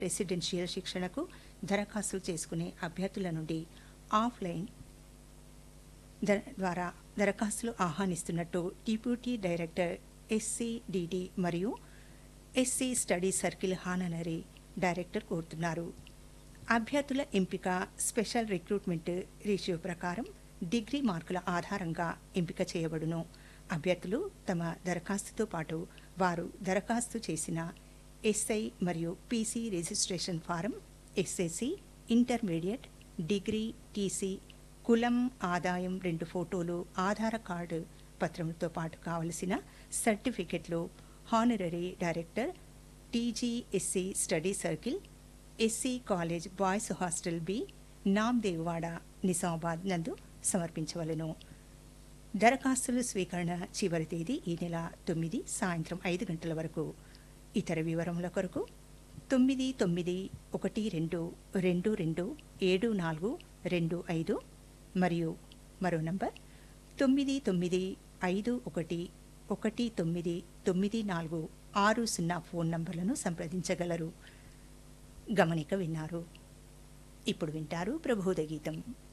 residential శిక్షణకు దరఖాస్తులు చేసుకునే అభ్యర్థుల నుండి ఆఫ్లైన్ దర- ద్వారా దరఖాస్తులు ఆహ్వానిస్తున్నట్టు డిప్యూటీ డైరెక్టర్ ఎస్సీడిడి మరియు SC study circle honorary director కోరుతున్నారు అభ్యర్థుల ఎంపిక స్పెషల్ రిక్రూట్మెంట్ రేషియో ప్రకారం డిగ్రీ మార్కుల ఆధారంగా ఎంపిక చేయబడును అభ్యర్థులు తమ దరఖాస్తుతో పాటు వారు దరఖాస్తు చేసిన ఎస్ఐ మరియు PC registration form SSC intermediate degree TC కులం ఆదాయం రెండు ఫోటోలు ఆధార్ కార్డు పత్రములతో పాటు కావలసిన సర్టిఫికెట్లు honorary director TGSC study circle SC college boys hostel B Namdevwada Nizamabad నందు సమర్పించవలెను దరఖాస్తుల స్వీకరణ చివరి తేదీ ఈ నెల తొమ్మిది సాయంత్రం ఐదు గంటల వరకు ఇతర వివరముల కొరకు తొమ్మిది తొమ్మిది ఒకటి రెండు రెండు రెండు ఏడు నాలుగు రెండు ఐదు మరియు మరో నంబర్ తొమ్మిది తొమ్మిది ఐదు ఒకటి ఒకటి తొమ్మిది తొమ్మిది నాలుగు ఆరు సున్నా ఫోన్ నంబర్లను సంప్రదించగలరు గమనిక విన్నారు ఇప్పుడు వింటారు ప్రబోధ గీతం